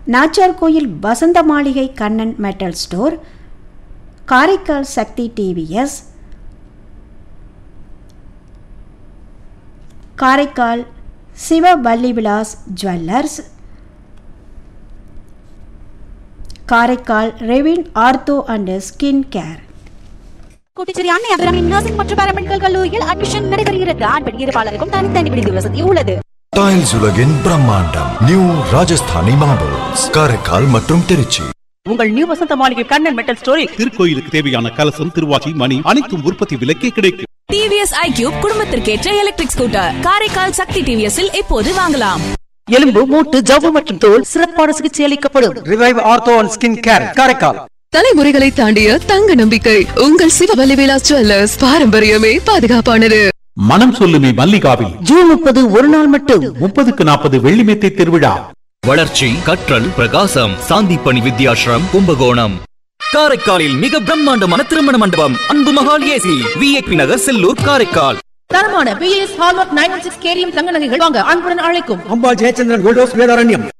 நாச்சார் Koil Vasantha Maligai Kannan metal store Karaikal Sakthi TVS Karaikal Siva Valli Vilas jewellers Karaikal Revive ortho and skin care Kottucherry Annai Abhirami nursing மற்றும் paramedical கல்லூரியில் admission நடைபெறுகிறது ஆண் பெண் இருப்பாளருக்கும் தனித்தனி விடுதி வசதி உள்ளது டைல்ஸ் உலகின் பிரம்மாண்டம் நியூ ராஜஸ்தானி மார்பிள்ஸ் காரைக்கால் மற்றும் திருச்சி உங்கள் நியூ வசந்த மாளிகை கண்ணன் மெட்டல் ஸ்டோரி திருக்கோயிலுக்கு தேவையான கலசம் திருவாச்சி மணி அனைத்தும் உற்பத்தி விலைக்கே கிடைக்கும் டிவிஎஸ் ஐக்யூப் குடும்பத்திற்கேற்ற எலக்ட்ரிக் ஸ்கூட்டர் காரைக்கால் சக்தி டிவிஎஸ்ஸில் இப்போது வாங்கலாம் எலும்பு மூட்டு ஜவ்வு மற்றும் தோல் சிறப்பான சிகிச்சை அளிக்கப்படும் Revive ortho and skin care Karaikal தலைமுறைகளை தாண்டிய தங்க நம்பிக்கை உங்கள் சிவவல்லி விலாஸ் ஜுவல்லர்ஸ் பாரம்பரியமே பாதுகாப்பானது மனம் சொல்லுமே மல்லிகாவில் ஜூன் முப்பது ஒரு நாள் மட்டும் முப்பதுக்கு நாற்பது வெள்ளி மெத்தை திருவிழா வளர்ச்சி கற்றல் பிரகாசம் சாந்திப்பணி வித்யாஸ்ரம் கும்பகோணம் காரைக்காலில் மிக பிரம்மாண்டமான திருமண மண்டபம் அன்பு மகால் ஏசி விஐபி நகர் செல்லூர் காரைக்கால் தரமான BS hallmark nine one six கேரியம் தங்க நகைகள் வாங்க அன்புடன் அழைக்கும் அம்பாள் ஜெயச்சந்திரன் கோல்டோஸ் வேதாரண்யம்